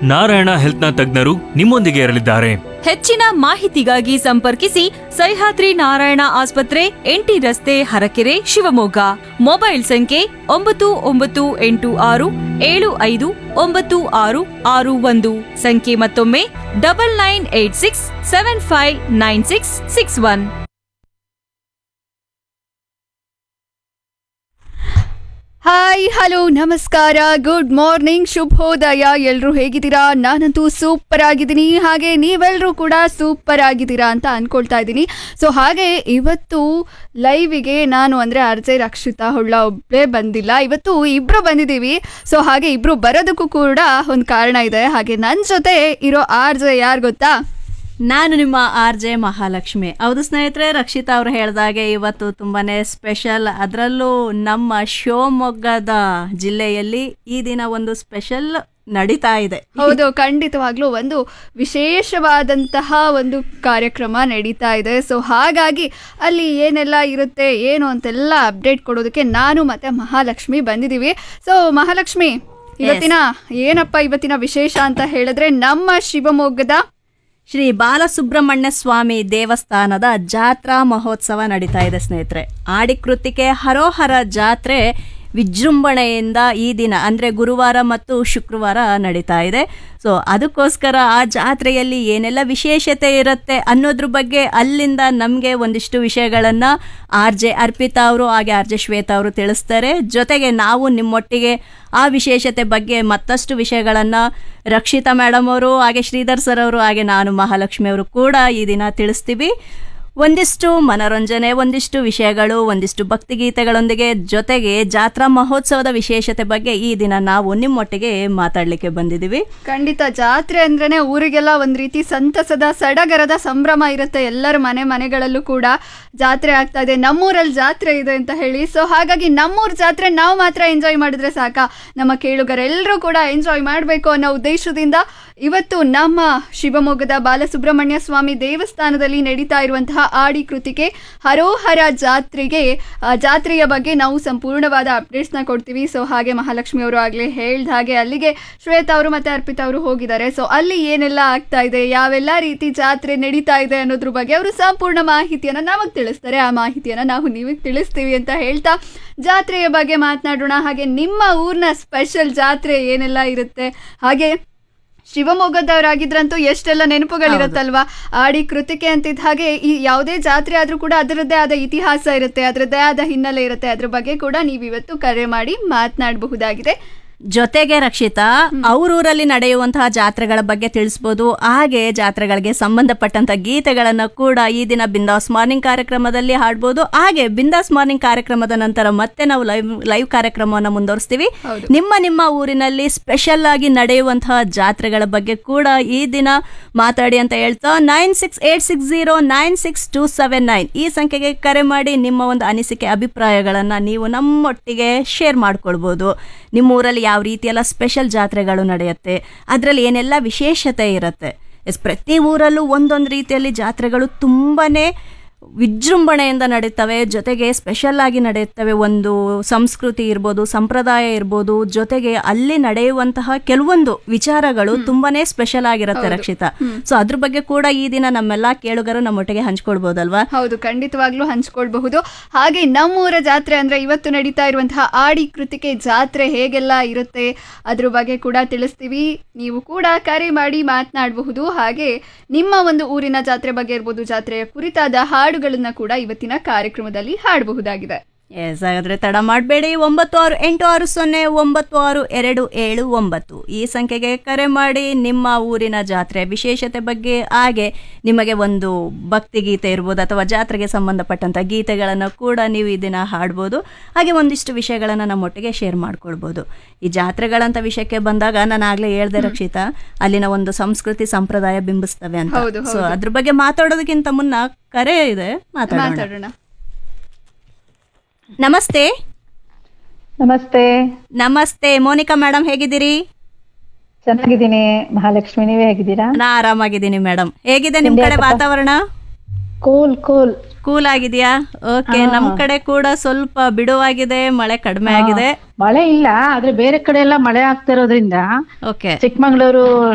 ನಾರಾಯಣ ಹೆಲ್ತ್ನ ತಜ್ಞರು ನಿಮ್ಮೊಂದಿಗೆ ಇರಲಿದ್ದಾರೆ ಹೆಚ್ಚಿನ ಮಾಹಿತಿಗಾಗಿ ಸಂಪರ್ಕಿಸಿ ಸಹ್ಯಾದ್ರಿ ನಾರಾಯಣ ಆಸ್ಪತ್ರೆ ಎಂಟಿ ರಸ್ತೆ ಹರಕೆರೆ ಶಿವಮೊಗ್ಗ ಮೊಬೈಲ್ ಸಂಖ್ಯೆ ಒಂಬತ್ತು ಒಂಬತ್ತು ಎಂಟು ಆರು ಏಳು ಐದು ಒಂಬತ್ತು ಆರು ಆರು ಒಂದು ಸಂಖ್ಯೆ ಮತ್ತೊಮ್ಮೆ double nine eight six seven five nine six six one hi hello ನಮಸ್ಕಾರ ಗುಡ್ ಮಾರ್ನಿಂಗ್ ಶುಭೋದಯ ಎಲ್ಲರೂ ಹೇಗಿದ್ದೀರಾ ನಾನಂತೂ ಸೂಪರ್ ಆಗಿದ್ದೀನಿ ಹಾಗೆ ನೀವೆಲ್ಲರೂ ಕೂಡ ಸೂಪರ್ ಆಗಿದ್ದೀರಾ ಅಂತ ಅನ್ಕೊಳ್ತಾ ಇದ್ದೀನಿ ಸೊ ಹಾಗೆ ಇವತ್ತು ಲೈವಿಗೆ ನಾನು ಅಂದರೆ ಅರ್ಜೆ ರಕ್ಷಿತಾ ಹೊಳ್ಳ ಒಬ್ಬಳೇ ಬಂದಿಲ್ಲ ಇವತ್ತು ಇಬ್ಬರು ಬಂದಿದ್ದೀವಿ ಸೊ ಹಾಗೆ ಇಬ್ಬರು ಬರೋದಕ್ಕೂ ಕೂಡ ಒಂದು ಕಾರಣ ಇದೆ ಹಾಗೆ ನನ್ನ ಜೊತೆ ಇರೋ ಆರ್ ಜೆ ಯಾರು ಗೊತ್ತಾ ನಾನು ನಿಮ್ಮ ಆರ್ ಜೆ ಮಹಾಲಕ್ಷ್ಮಿ ಹೌದು ಸ್ನೇಹಿತರೆ ರಕ್ಷಿತಾ ಅವರು ಹೇಳಿದಾಗೆ ಇವತ್ತು ತುಂಬಾನೇ ಸ್ಪೆಷಲ್ ಅದರಲ್ಲೂ ನಮ್ಮ ಶಿವಮೊಗ್ಗದ ಜಿಲ್ಲೆಯಲ್ಲಿ ಈ ದಿನ ಒಂದು ಸ್ಪೆಷಲ್ ನಡೀತಾ ಇದೆ ಹೌದು ಖಂಡಿತವಾಗ್ಲೂ ಒಂದು ವಿಶೇಷವಾದಂತಹ ಒಂದು ಕಾರ್ಯಕ್ರಮ ನಡೀತಾ ಇದೆ ಸೊ ಹಾಗಾಗಿ ಅಲ್ಲಿ ಏನೆಲ್ಲ ಇರುತ್ತೆ ಏನು ಅಂತೆಲ್ಲ ಅಪ್ಡೇಟ್ ಕೊಡೋದಕ್ಕೆ ನಾನು ಮತ್ತೆ ಮಹಾಲಕ್ಷ್ಮಿ ಬಂದಿದ್ದೀವಿ ಸೊ ಮಹಾಲಕ್ಷ್ಮಿ ಇವತ್ತಿನ ಏನಪ್ಪ ಇವತ್ತಿನ ವಿಶೇಷ ಅಂತ ಹೇಳಿದ್ರೆ ನಮ್ಮ ಶಿವಮೊಗ್ಗದ ಶ್ರೀ ಬಾಲಸುಬ್ರಹ್ಮಣ್ಯ ಸ್ವಾಮಿ ದೇವಸ್ಥಾನದ ಜಾತ್ರಾ ಮಹೋತ್ಸವ ನಡೀತಾ ಇದೆ ಸ್ನೇಹಿತರೆ ಆಡಿಕೃತಿಕೆ ಹರೋಹರ ಜಾತ್ರೆ ವಿಜೃಂಭಣೆಯಿಂದ ಈ ದಿನ ಅಂದರೆ ಗುರುವಾರ ಮತ್ತು ಶುಕ್ರವಾರ ನಡೀತಾ ಇದೆ ಸೊ ಅದಕ್ಕೋಸ್ಕರ ಆ ಜಾತ್ರೆಯಲ್ಲಿ ಏನೆಲ್ಲ ವಿಶೇಷತೆ ಇರುತ್ತೆ ಅನ್ನೋದ್ರ ಬಗ್ಗೆ ಅಲ್ಲಿಂದ ನಮಗೆ ಒಂದಿಷ್ಟು ವಿಷಯಗಳನ್ನು ಆರ್ ಜೆ ಅರ್ಪಿತಾ ಅವರು ಹಾಗೆ ಆರ್ ಜೆ ಶ್ವೇತಾ ಅವರು ತಿಳಿಸ್ತಾರೆ ಜೊತೆಗೆ ನಾವು ನಿಮ್ಮೊಟ್ಟಿಗೆ ಆ ವಿಶೇಷತೆ ಬಗ್ಗೆ ಮತ್ತಷ್ಟು ವಿಷಯಗಳನ್ನು ರಕ್ಷಿತಾ ಮೇಡಮ್ ಅವರು ಹಾಗೆ ಶ್ರೀಧರ್ ಸರ್ ಅವರು ಹಾಗೆ ನಾನು ಮಹಾಲಕ್ಷ್ಮಿ ಅವರು ಕೂಡ ಈ ದಿನ ತಿಳಿಸ್ತೀವಿ ಒಂದಿಷ್ಟು ಮನೋರಂಜನೆ ಒಂದಿಷ್ಟು ವಿಷಯಗಳು ಒಂದಿಷ್ಟು ಭಕ್ತಿಗೀತೆಗಳೊಂದಿಗೆ ಜೊತೆಗೆ ಜಾತ್ರಾ ಮಹೋತ್ಸವದ ವಿಶೇಷತೆ ಬಗ್ಗೆ ಈ ದಿನ ನಾವು ನಿಮ್ಮೊಟ್ಟಿಗೆ ಮಾತಾಡಲಿಕ್ಕೆ ಬಂದಿದ್ದೀವಿ ಖಂಡಿತ ಜಾತ್ರೆ ಅಂದ್ರೇನೆ ಊರಿಗೆಲ್ಲ ಒಂದ್ ರೀತಿ ಸಂತಸದ ಸಡಗರದ ಸಂಭ್ರಮ ಇರುತ್ತೆ ಎಲ್ಲರ ಮನೆ ಮನೆಗಳಲ್ಲೂ ಕೂಡ ಜಾತ್ರೆ ಆಗ್ತಾ ಇದೆ ನಮ್ಮೂರಲ್ಲಿ ಜಾತ್ರೆ ಇದೆ ಅಂತ ಹೇಳಿ ಸೊ ಹಾಗಾಗಿ ನಮ್ಮೂರ್ ಜಾತ್ರೆ ನಾವು ಮಾತ್ರ ಎಂಜಾಯ್ ಮಾಡಿದ್ರೆ ಸಾಕ ನಮ್ಮ ಕೇಳುಗರೆಲ್ಲರೂ ಕೂಡ ಎಂಜಾಯ್ ಮಾಡಬೇಕು ಅನ್ನೋ ಉದ್ದೇಶದಿಂದ ಇವತ್ತು ನಮ್ಮ ಶಿವಮೊಗ್ಗದ ಬಾಲಸುಬ್ರಹ್ಮಣ್ಯ ಸ್ವಾಮಿ ದೇವಸ್ಥಾನದಲ್ಲಿ ನಡೀತಾ ಇರುವಂತಹ ಆಡಿ ಕೃತಿಗೆ ಹರೋಹರ ಜಾತ್ರೆಗೆ ಆ, ಜಾತ್ರೆಯ ಬಗ್ಗೆ ನಾವು ಸಂಪೂರ್ಣವಾದ ಅಪ್ಡೇಟ್ಸ್ನ ಕೊಡ್ತೀವಿ ಸೊ ಹಾಗೆ ಮಹಾಲಕ್ಷ್ಮಿ ಅವರು ಆಗಲೇ ಹೇಳ್ದ ಹಾಗೆ ಅಲ್ಲಿಗೆ ಶ್ವೇತಾ ಅವರು ಮತ್ತೆ ಅರ್ಪಿತಾ ಅವರು ಹೋಗಿದ್ದಾರೆ ಸೊ ಅಲ್ಲಿ ಏನೆಲ್ಲ ಆಗ್ತಾ ಇದೆ ಯಾವೆಲ್ಲ ರೀತಿ ಜಾತ್ರೆ ನಡೀತಾ ಇದೆ ಅನ್ನೋದ್ರ ಬಗ್ಗೆ ಅವರು ಸಂಪೂರ್ಣ ಮಾಹಿತಿಯನ್ನು ನಮಗೆ ತಿಳಿಸ್ತಾರೆ ಆ ಮಾಹಿತಿಯನ್ನು ನಾವು ನಿಮಗೆ ತಿಳಿಸ್ತೀವಿ ಅಂತ ಹೇಳ್ತಾ ಜಾತ್ರೆಯ ಬಗ್ಗೆ ಮಾತನಾಡೋಣ ಹಾಗೆ ನಿಮ್ಮ ಊರಿನ ಸ್ಪೆಷಲ್ ಜಾತ್ರೆ ಏನೆಲ್ಲ ಇರುತ್ತೆ ಹಾಗೆ ಶಿವಮೊಗ್ಗದವರಾಗಿದ್ರಂತೂ ಎಷ್ಟೆಲ್ಲ ನೆನಪುಗಳಿರುತ್ತಲ್ವಾ ಆಡಿ ಕೃತಿಕೆ ಅಂತಿದ್ದ ಹಾಗೆ ಈ ಯಾವುದೇ ಜಾತ್ರೆ ಆದ್ರೂ ಕೂಡ ಅದರದ್ದೇ ಆದ ಇತಿಹಾಸ ಇರುತ್ತೆ ಅದರದ್ದೇ ಆದ ಹಿನ್ನೆಲೆ ಇರುತ್ತೆ ಅದ್ರ ಬಗ್ಗೆ ಕೂಡ ನೀವು ಇವತ್ತು ಕರೆ ಮಾಡಿ ಮಾತನಾಡಬಹುದಾಗಿದೆ ಜೊತೆಗೆ ರಕ್ಷಿತಾ ಅವರೂರಲ್ಲಿ ನಡೆಯುವಂತಹ ಜಾತ್ರೆಗಳ ಬಗ್ಗೆ ತಿಳಿಸ್ಬೋದು ಹಾಗೆ ಜಾತ್ರೆಗಳಿಗೆ ಸಂಬಂಧಪಟ್ಟಂತ ಗೀತೆಗಳನ್ನು ಕೂಡ ಈ ದಿನ ಬಿಂದಾಸ್ ಮಾರ್ನಿಂಗ್ ಕಾರ್ಯಕ್ರಮದಲ್ಲಿ ಹಾಡ್ಬೋದು ಹಾಗೆ ಬಿಂದಾಸ್ ಮಾರ್ನಿಂಗ್ ಕಾರ್ಯಕ್ರಮದ ನಂತರ ಮತ್ತೆ ನಾವು ಲೈವ್ ಲೈವ್ ಕಾರ್ಯಕ್ರಮವನ್ನು ಮುಂದುವರಿಸ್ತೀವಿ ನಿಮ್ಮ ನಿಮ್ಮ ಊರಿನಲ್ಲಿ ಸ್ಪೆಷಲ್ ಆಗಿ ನಡೆಯುವಂತಹ ಜಾತ್ರೆಗಳ ಬಗ್ಗೆ ಕೂಡ ಈ ದಿನ ಮಾತಾಡಿ ಅಂತ ಹೇಳ್ತಾ nine six eight six zero nine six two seven nine ಈ ಸಂಖ್ಯೆಗೆ ಕರೆ ಮಾಡಿ ನಿಮ್ಮ ಒಂದು ಅನಿಸಿಕೆ ಅಭಿಪ್ರಾಯಗಳನ್ನು ನೀವು ನಮ್ಮೊಟ್ಟಿಗೆ ಶೇರ್ ಮಾಡ್ಕೊಳ್ಬೋದು ನಿಮ್ಮ ಊರಲ್ಲಿ ಯಾವ ರೀತಿಯೆಲ್ಲ ಸ್ಪೆಷಲ್ ಜಾತ್ರೆಗಳು ನಡೆಯುತ್ತೆ ಅದರಲ್ಲಿ ಏನೆಲ್ಲ ವಿಶೇಷತೆ ಇರುತ್ತೆ ಎಸ್ ಪ್ರತಿ ಊರಲ್ಲೂ ಒಂದೊಂದು ರೀತಿಯಲ್ಲಿ ಜಾತ್ರೆಗಳು ತುಂಬನೇ ವಿಜೃಂಭಣೆಯಿಂದ ನಡೀತವೆ ಜೊತೆಗೆ ಸ್ಪೆಷಲ್ ಆಗಿ ನಡೆಯುತ್ತವೆ ಒಂದು ಸಂಸ್ಕೃತಿ ಇರ್ಬೋದು ಸಂಪ್ರದಾಯ ಇರ್ಬೋದು ಜೊತೆಗೆ ಅಲ್ಲಿ ನಡೆಯುವಂತಹ ಕೆಲವೊಂದು ವಿಚಾರಗಳು ತುಂಬಾನೇ ಸ್ಪೆಷಲ್ ಆಗಿರುತ್ತೆ ರಕ್ಷಿತಾ ಸೊ ಅದ್ರ ಬಗ್ಗೆ ಕೂಡ ಈ ದಿನ ನಮ್ಮೆಲ್ಲಾ ಕೇಳುಗರು ನಮ್ಮೊಟ್ಟಿಗೆ ಹಂಚ್ಕೊಳ್ಬೋದಲ್ವಾ ಹೌದು ಖಂಡಿತವಾಗ್ಲೂ ಹಂಚ್ಕೊಳ್ಬಹುದು ಹಾಗೆ ನಮ್ಮೂರ ಜಾತ್ರೆ ಅಂದ್ರೆ ಇವತ್ತು ನಡೀತಾ ಇರುವಂತಹ ಆಡಿ ಕೃತಿಕೆ ಜಾತ್ರೆ ಹೇಗೆಲ್ಲ ಇರುತ್ತೆ ಅದ್ರ ಬಗ್ಗೆ ಕೂಡ ತಿಳಿಸ್ತೀವಿ ನೀವು ಕೂಡ ಕರೆ ಮಾಡಿ ಮಾತನಾಡಬಹುದು ಹಾಗೆ ನಿಮ್ಮ ಒಂದು ಊರಿನ ಜಾತ್ರೆ ಬಗ್ಗೆ ಇರ್ಬೋದು ಜಾತ್ರೆಯ ಕುರಿತಾದ ಹಾಡುಗಳನ್ನ ಕೂಡ ಇವತ್ತಿನ ಕಾರ್ಯಕ್ರಮದಲ್ಲಿ ಹಾಡಬಹುದಾಗಿದೆ ಎಸ್ ಹಾಗಾದ್ರೆ ತಡ ಮಾಡಬೇಡಿ ಒಂಬತ್ತು ಆರು ಎಂಟು ಆರು ಸೊನ್ನೆ ಒಂಬತ್ತು ಆರು ಎರಡು ಏಳು ಒಂಬತ್ತು ಈ ಸಂಖ್ಯೆಗೆ ಕರೆ ಮಾಡಿ ನಿಮ್ಮ ಊರಿನ ಜಾತ್ರೆ ವಿಶೇಷತೆ ಬಗ್ಗೆ ಹಾಗೆ ನಿಮಗೆ ಒಂದು ಭಕ್ತಿ ಗೀತೆ ಇರ್ಬೋದು ಅಥವಾ ಜಾತ್ರೆಗೆ ಸಂಬಂಧಪಟ್ಟಂಥ ಗೀತೆಗಳನ್ನು ಕೂಡ ನೀವು ಈ ದಿನ ಹಾಡ್ಬೋದು ಹಾಗೆ ಒಂದಿಷ್ಟು ವಿಷಯಗಳನ್ನು ನಮ್ಮೊಟ್ಟಿಗೆ ಶೇರ್ ಮಾಡ್ಕೊಳ್ಬೋದು ಈ ಜಾತ್ರೆಗಳಂತ ವಿಷಯಕ್ಕೆ ಬಂದಾಗ ನಾನು ಆಗ್ಲೇ ಹೇಳ್ದೆ ರಕ್ಷಿತಾ ಅಲ್ಲಿನ ಒಂದು ಸಂಸ್ಕೃತಿ ಸಂಪ್ರದಾಯ ಬಿಂಬಿಸ್ತವೆ ಅಂತ ಹೌದು, ಸೊ ಅದ್ರ ಬಗ್ಗೆ ಮಾತಾಡೋದಕ್ಕಿಂತ ಮುನ್ನ ಕರೆ ಇದೆ ಮಾತಾಡೋಣ ಮಾತಾಡೋಣ ನಮಸ್ತೆ ನಮಸ್ತೆ ನಮಸ್ತೆ ಮೋನಿಕಾ ಮೇಡಮ್ ಹೇಗಿದ್ದೀರಿ ಚೆನ್ನಾಗಿದ್ದೀನಿ ಮಹಾಲಕ್ಷ್ಮಿ ನೀವೇ ಹೇಗಿದ್ದೀರಾ ನಾ ಆರಾಮಾಗಿದ್ದೀನಿ ಮೇಡಮ್ ಹೇಗಿದೆ ನಿಮ್ ಕಡೆ ವಾತಾವರಣ ಕೂಲ್ ಕೂಲ್ ಕೂಲ್ ಆಗಿದೆಯಾ ಓಕೆ ನಮ್ ಕಡೆ ಕೂಡ ಸ್ವಲ್ಪ ಬಿಡುವಾಗಿದೆ ಮಳೆ ಕಡಿಮೆ ಆಗಿದೆ ಮಳೆ ಇಲ್ಲ ಆದ್ರೆ ಬೇರೆ ಕಡೆ ಎಲ್ಲ ಮಳೆ ಆಗ್ತಿರೋದ್ರಿಂದ ಓಕೆ ಚಿಕ್ಕಮಂಗ್ಳೂರು